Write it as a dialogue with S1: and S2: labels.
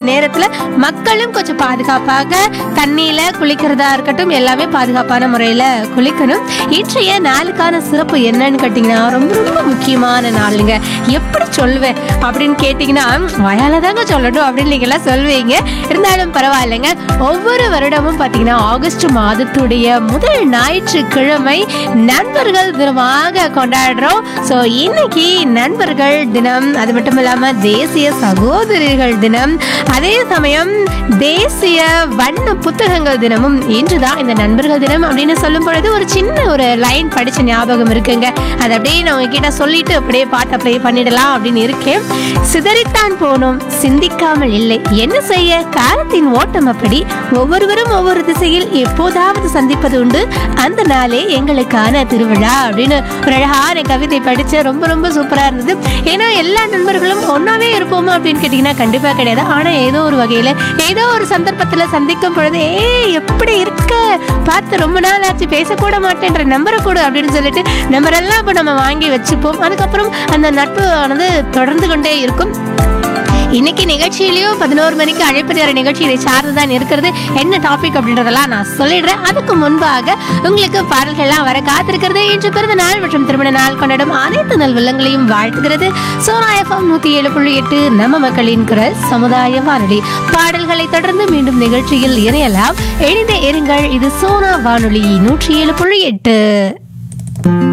S1: நேரத்துல மக்களும் கொஞ்சம் பாதுகாப்பாக தண்ணியில குளிக்கிறதா இருக்கட்டும் எல்லாமே பாதுகாப்பான முறையில குளிக்கணும் இன்றைய நாளுக்கான சிறப்பு என்னன்னு கேட்டீங்கன்னா ரொம்ப ரொம்ப முக்கியமான நாளுங்க எப்படி சொல்லுவேன் அப்படின்னு கேட்டீங்கன்னா வயால தாங்க சொல்லணும் அப்படின்னு நீங்க எல்லாம் சொல்வீங்க இருந்தாலும் பரவாயில்லைங்க ஒவ்வொரு வருடமும் பாத்தீங்கன்னா ஆகஸ்ட் மாதத்துடைய முதல் ஞாயிற்றுக்கிழமை நண்பர்கள் தினமாக கொண்டாடுறோம் ஸோ இன்னைக்கு நண்பர்கள் தினம் அது மட்டும் இல்லாம தேசிய சகோதரிகள் தினம் அதே சமயம் தேசிய வண்ண புத்தகங்கள் தினமும் இன்றுதான் இந்த நண்பர்கள் தினம் அப்படின்னு சொல்லும் பொழுது ஒரு சின்ன ஒரு லைன் படிச்ச ஞாபகம் இருக்குங்க அதை அப்படியே நான் உங்ககிட்ட சொல்லிட்டு அப்படியே பாட்டை ப்ளே பண்ணிடலாம் அப்படின்னு இருக்கேன் சிதறித்தான் போனோம் சிந்திக்காமல் இல்லை என்ன செய்ய காலத்தின் ஓட்டம் அப்படி ஒவ்வொருவரும் ஒவ்வொரு திசையில் எப்போதாவது சந்திப்பது உண்டு அந்த நாளே எங்களுக்கான திருவிழா அப்படின்னு ஒரு அழகான கவிதை படிச்சு ரொம்ப ரொம்ப சூப்பரா இருந்தது ஏன்னா எல்லா நண்பர்களும் ஒன்னாவே இருப்போமா அப்படின்னு கேட்டீங்கன்னா கண்டிப்பா கிடையாது ஆனா ஏதோ ஒரு வகையில ஏதோ ஒரு சந்தர்ப்பத்துல சந்திக்கும் பொழுது ஏய் எப்படி இருக்க பார்த்து ரொம்ப நாள் ஆச்சு பேசக்கூட மாட்டேன்ற நம்பரை கூட அப்படின்னு சொல்லிட்டு நம்பர் எல்லாம் இப்போ நம்ம வாங்கி வச்சுப்போம் அதுக்கப்புறம் அந்த நட்பு ஆனது தொடர்ந்து கொண்டே இருக்கும் இன்னைக்கு நிகழ்ச்சியிலயும் பதினோரு மணிக்கு அழைப்பு நேர நிகழ்ச்சி இதை சார்ந்துதான் இருக்கிறது என்ன டாபிக் அப்படின்றதெல்லாம் நான் சொல்லிடுறேன் அதுக்கு முன்பாக உங்களுக்கு பாடல்கள்லாம் வர காத்திருக்கிறது இன்று பிறந்த நாள் மற்றும் திருமண நாள் கொண்டாடும் அனைத்து நல்வல்லங்களையும் வாழ்த்துகிறது சோனா எஃப்எம் நூத்தி ஏழு புள்ளி எட்டு நம்ம மக்களின் குரல் சமுதாய வானொலி பாடல்களை தொடர்ந்து மீண்டும் நிகழ்ச்சியில் இணையலாம் இணைந்த இருங்கள் இது சோனா வானொலி நூற்றி ஏழு புள்ளி எட்டு